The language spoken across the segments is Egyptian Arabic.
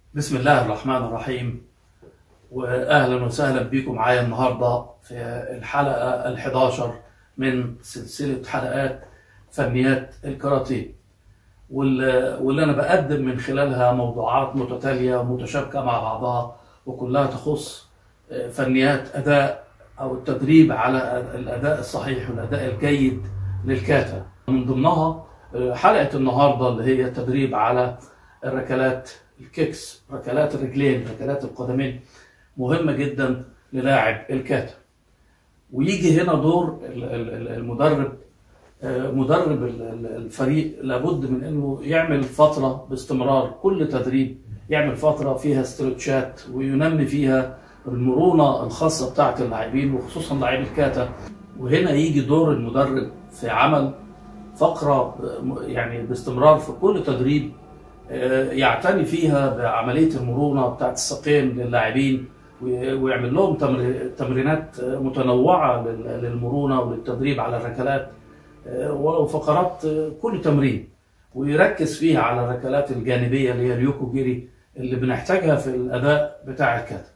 بسم الله الرحمن الرحيم واهلا وسهلا بكم معايا النهارده في الحلقه ال11 من سلسله حلقات فنيات الكاراتيه وال- واللي انا بقدم من خلالها موضوعات متتاليه ومتشابكه مع بعضها وكلها تخص فنيات اداء او التدريب على الاداء الصحيح والاداء الجيد للكاتا من ضمنها حلقه النهارده اللي هي تدريب على الركلات الكيكس ركلات الرجلين ركلات القدمين مهمه جدا للاعب الكاتا ويجي هنا دور ال- ال- المدرب آه، مدرب ال- ال- الفريق لابد من انه يعمل فتره باستمرار كل تدريب يعمل فتره فيها استرتشات وينمي فيها المرونه الخاصه بتاعه اللاعبين وخصوصا لاعبي الكاتا وهنا يجي دور المدرب في عمل فقره ب- يعني باستمرار في كل تدريب آه، يعتني فيها بعمليه المرونه بتاعه الساقين للاعبين وي- ويعمل لهم تمر- تمرينات آه، متنوعه لل- للمرونه وللتدريب على الركلات آه، وفقرات آه، كل تمرين ويركز فيها على الركلات الجانبيه اللي هي اليوكو جيري اللي بنحتاجها في الاداء بتاع الكاتا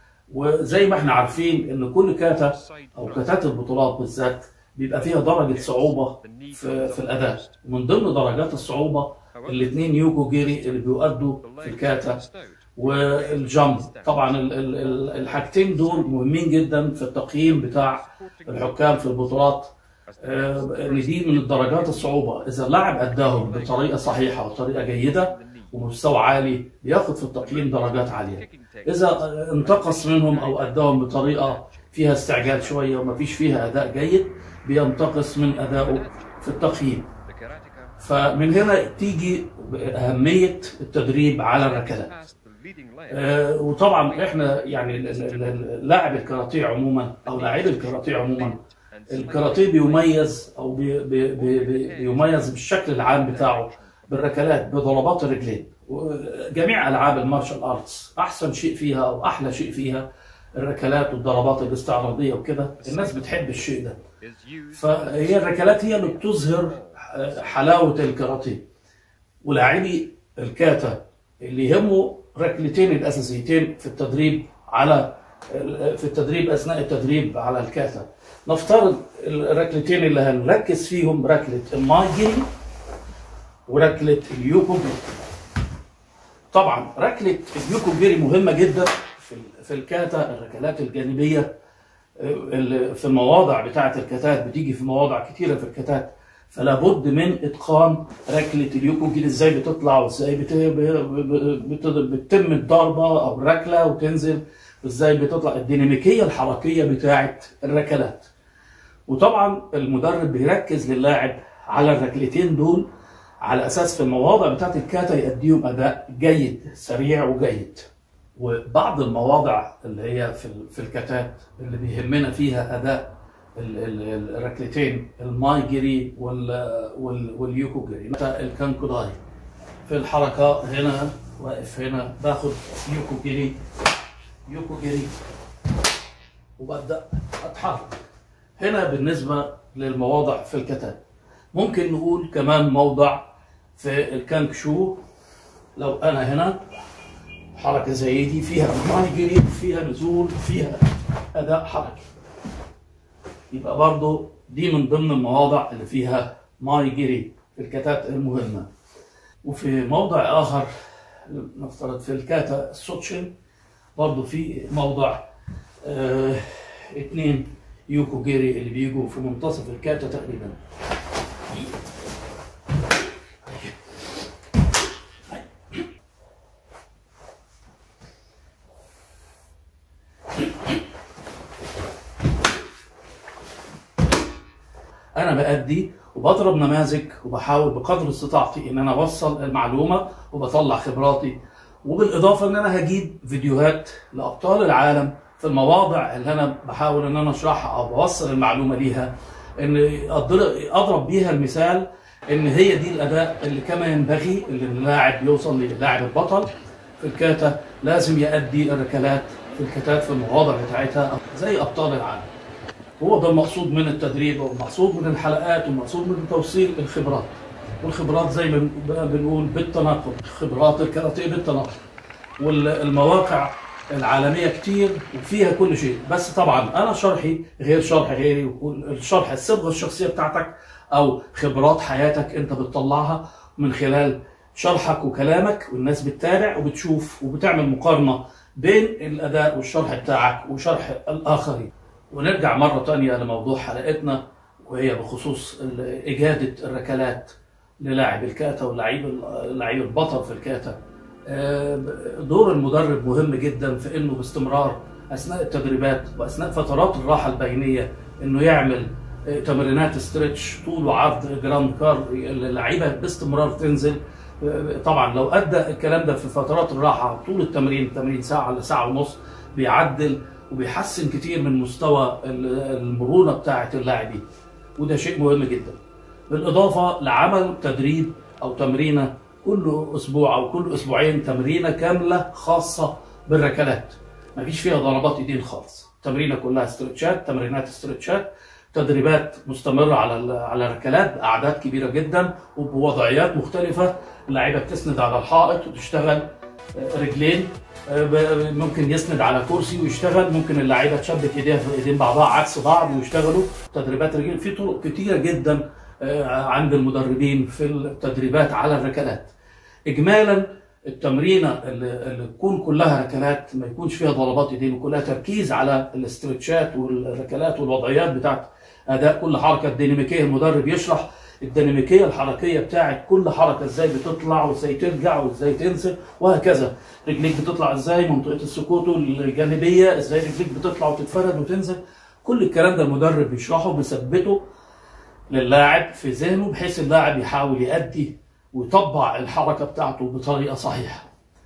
وزي ما احنا عارفين ان كل كاتا او كاتات البطولات بالذات بيبقى فيها درجه صعوبه في, في الاداء ومن ضمن درجات الصعوبه الاثنين يوكو جيري اللي بيؤدوا في الكاتا والجامب طبعا ال- ال- ال- الحاجتين دول مهمين جدا في التقييم بتاع الحكام في البطولات آه، ان دي من الدرجات الصعوبه اذا اللاعب اداهم بطريقه صحيحه وطريقه جيده ومستوى عالي بياخد في التقييم درجات عاليه اذا انتقص منهم او اداهم بطريقه فيها استعجال شويه وما فيش فيها اداء جيد بينتقص من ادائه في التقييم فمن هنا تيجي اهميه التدريب على الركلات آه، وطبعا احنا يعني ال- ال- ال- لاعب الكاراتيه عموما او لاعبي الكاراتيه عموما الكاراتيه بيميز او بي بي بي بي- بيميز بالشكل العام بتاعه بالركلات بضربات الرجلين جميع العاب المارشال ارتس احسن شيء فيها او احلى شيء فيها الركلات والضربات الاستعراضيه وكده الناس بتحب الشيء ده فهي الركلات هي اللي بتظهر حلاوه الكاراتيه ولاعبي الكاتا اللي يهموا ركلتين الاساسيتين في التدريب على في التدريب اثناء التدريب على الكاتا نفترض الركلتين اللي هنركز فيهم ركله المايجيري وركله اليوكو جيري طبعا ركله اليوكو جيري مهمه جدا في في الكاتا الركلات الجانبيه اللي في المواضع بتاعه الكتات بتيجي في مواضع كتيره في الكتات فلا بد من اتقان ركله اليوكو جيري ازاي بتطلع وازاي بت... بت... بتتم الضربه او الركله وتنزل وازاي بتطلع الديناميكيه الحركيه بتاعه الركلات وطبعا المدرب بيركز للاعب على الركلتين دول على اساس في المواضع بتاعت الكاتا يأديهم اداء جيد سريع وجيد وبعض المواضع اللي هي في ال- في الكاتات اللي بيهمنا فيها اداء ال- ال- الركلتين المايجري وال وال واليوكو جري مثلا الكانكوداي في الحركه هنا واقف هنا باخد يوكو جري يوكو جري وببدا اتحرك هنا بالنسبه للمواضع في الكتات ممكن نقول كمان موضع في الكانكشو لو انا هنا حركه زي دي فيها مايجري فيها نزول فيها اداء حركي يبقى برضو دي من ضمن المواضع اللي فيها مايجري في الكتات المهمه وفي موضع اخر نفترض في الكاتا السوتشن برضو في موضع آه اتنين يوكو جيري اللي بيجوا في منتصف الكاتا تقريبا انا بأدي وبضرب نماذج وبحاول بقدر استطاعتي ان انا اوصل المعلومه وبطلع خبراتي وبالاضافه ان انا هجيب فيديوهات لابطال العالم في المواضع اللي انا بحاول ان انا اشرحها او بوصل المعلومه ليها ان أضرب- اضرب بيها المثال ان هي دي الاداء اللي كما ينبغي اللي اللاعب يوصل للاعب البطل في الكاتا لازم يأدي الركلات في الكتات في المواضع بتاعتها زي ابطال العالم هو ده المقصود من التدريب والمقصود من الحلقات والمقصود من توصيل الخبرات والخبرات زي ما بن- بنقول بالتناقل خبرات الكاراتيه بالتناقل والمواقع العالميه كتير وفيها كل شيء بس طبعا انا شرحي غير شرح غيري الشرح الصبغه الشخصيه بتاعتك او خبرات حياتك انت بتطلعها من خلال شرحك وكلامك والناس بتتابع وبتشوف وبتعمل مقارنه بين الاداء والشرح بتاعك وشرح الاخرين ونرجع مره تانية لموضوع حلقتنا وهي بخصوص اجاده الركلات للاعب الكاتا واللعيب اللعيب البطل في الكاتا دور المدرب مهم جدا في انه باستمرار اثناء التدريبات واثناء فترات الراحه البينيه انه يعمل تمرينات ستريتش طول وعرض جراوند كار اللعيبه باستمرار تنزل طبعا لو ادى الكلام ده في فترات الراحه طول التمرين تمرين ساعه لساعه ونص بيعدل وبيحسن كتير من مستوى المرونه بتاعه اللاعبين وده شيء مهم جدا بالاضافه لعمل تدريب او تمرينه كل اسبوع او كل اسبوعين تمرينه كامله خاصه بالركلات مفيش فيها ضربات ايدين خالص تمرينه كلها استرتشات تمرينات استرتشات تدريبات مستمره على على الركلات باعداد كبيره جدا وبوضعيات مختلفه اللعيبه بتسند على الحائط وتشتغل رجلين ممكن يسند على كرسي ويشتغل ممكن اللعيبه تشبك ايديها في ايدين بعضها عكس بعض ويشتغلوا تدريبات رجلين في طرق كتيره جدا عند المدربين في التدريبات على الركلات اجمالا التمرينه اللي تكون كلها ركلات ما يكونش فيها ضربات ايدين وكلها تركيز على الاسترتشات والركلات والوضعيات بتاعت اداء كل حركه الديناميكيه المدرب يشرح الديناميكيه الحركيه بتاعت كل حركه ازاي بتطلع وازاي ترجع وازاي تنزل وهكذا رجليك بتطلع ازاي منطقه السكوت الجانبيه ازاي رجليك بتطلع وتتفرد وتنزل كل الكلام ده المدرب بيشرحه بيثبته للاعب في ذهنه بحيث اللاعب يحاول يأدي ويطبع الحركه بتاعته بطريقه صحيحه.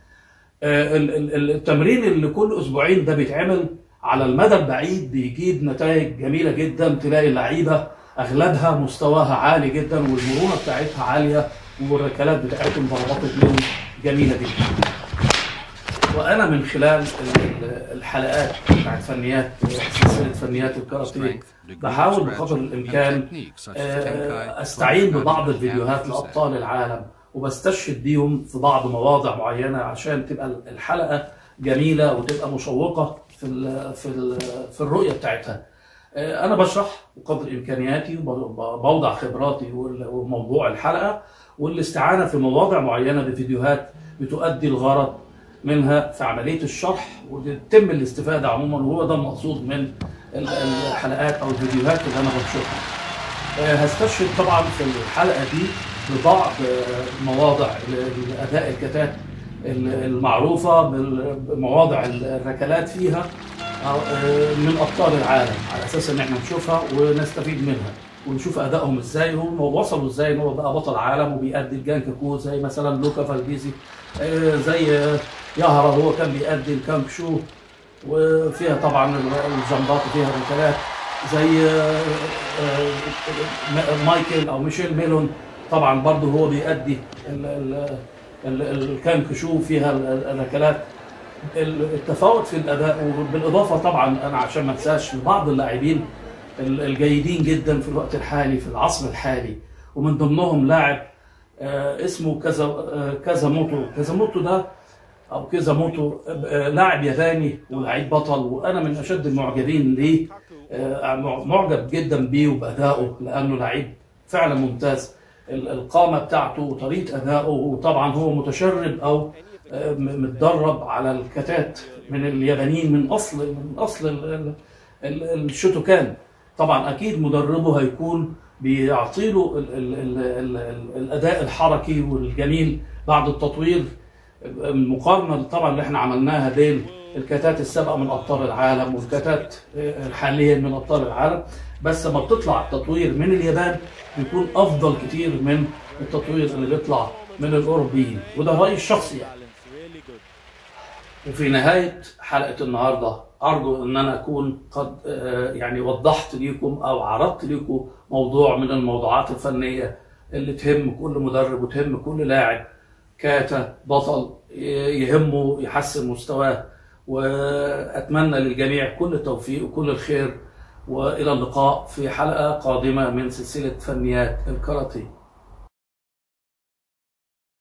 التمرين اللي كل اسبوعين ده بيتعمل على المدى البعيد بيجيب نتائج جميله جدا تلاقي اللعيبه اغلبها مستواها عالي جدا والمرونه بتاعتها عاليه والركلات بتاعتهم ضربات رجلهم جميله جدا. وانا من خلال الحلقات بتاعت فنيات سلسله فنيات الكاراتيه بحاول بقدر الامكان استعين ببعض الفيديوهات لابطال العالم وبستشهد بيهم في بعض مواضع معينه عشان تبقى الحلقه جميله وتبقى مشوقه في ال في ال في الرؤيه بتاعتها. انا بشرح بقدر امكانياتي وبوضع خبراتي وموضوع الحلقه والاستعانه في مواضع معينه بفيديوهات بتؤدي الغرض منها في عمليه الشرح وتتم الاستفاده عموما وهو ده المقصود من الحلقات او الفيديوهات اللي انا بنشرها. هستشهد طبعا في الحلقه دي ببعض مواضع لاداء الكتات المعروفه بمواضع الركلات فيها من ابطال العالم على اساس ان احنا نشوفها ونستفيد منها ونشوف ادائهم ازاي هم وصلوا ازاي ان هو بقى بطل عالم وبيأدي الجان كاكو زي مثلا لوكا فالبيزي زي يهرا هو كان بيأدي الكانك شو وفيها طبعا الجمبات وفيها الركلات زي مايكل او ميشيل ميلون طبعا برضه هو بيأدي الكانك شو فيها الركلات التفاوت في الاداء وبالاضافه طبعا انا عشان ما انساش بعض اللاعبين الجيدين جدا في الوقت الحالي في العصر الحالي ومن ضمنهم لاعب اسمه كذا كذا موتو كذا موتو ده او كذا موتو لاعب ياباني ولاعيب بطل وانا من اشد المعجبين ليه معجب جدا بيه وبادائه لانه لعيب فعلا ممتاز القامه بتاعته وطريقه ادائه وطبعا هو متشرب او متدرب على الكتات من اليابانيين من اصل من اصل الشوتوكان طبعا اكيد مدربه هيكون بيعطي له الاداء الحركي والجميل بعد التطوير المقارنه طبعا اللي احنا عملناها بين الكتات السابقه من ابطال العالم والكتات حاليا من ابطال العالم بس لما بتطلع التطوير من اليابان بيكون افضل كتير من التطوير اللي بيطلع من الاوروبيين وده رايي الشخصي يعني وفي نهايه حلقه النهارده ارجو ان انا اكون قد يعني وضحت لكم او عرضت لكم موضوع من الموضوعات الفنيه اللي تهم كل مدرب وتهم كل لاعب كاتا بطل يهمه يحسن مستواه واتمنى للجميع كل التوفيق وكل الخير والى اللقاء في حلقه قادمه من سلسله فنيات الكاراتيه